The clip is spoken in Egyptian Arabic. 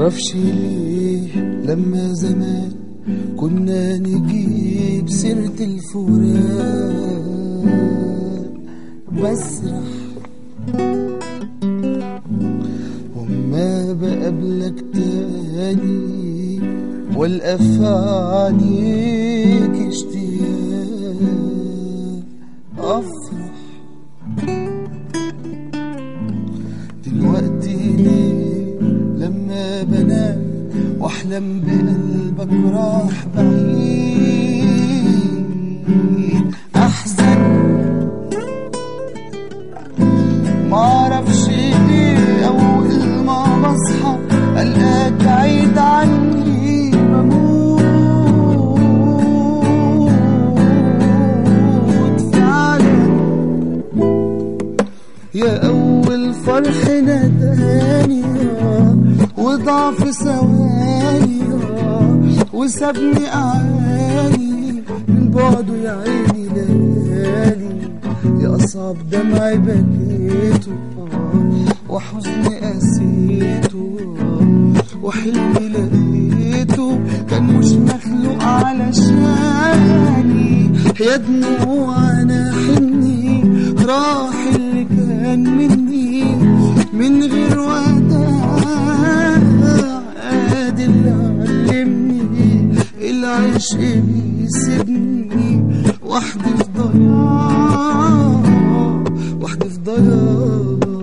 معرفش ليه لما زمان كنا نجيب سيرة الفراق بسرح وما بقابلك تاني والقى في عينيك اشتياق افرح دلوقتي ليه لما بنام واحلم بقلبك راح بعيد احزن معرفش ليه اول ما بصحى الاقيك بعيد عني بموت فعلا يا أول فرح ناداني وضعف ثواني وسابني أعاني من بعده يا عيني ليالي يا أصعب دمع بكيته وحزني قسيته وحلمي لقيته كان مش مخلوق علشاني يا دموع أنا حني راح اللي كان مني من غير وداع ادي اللي علمني العشق بيسيبني وحدي في ضياع وحدي في ضياع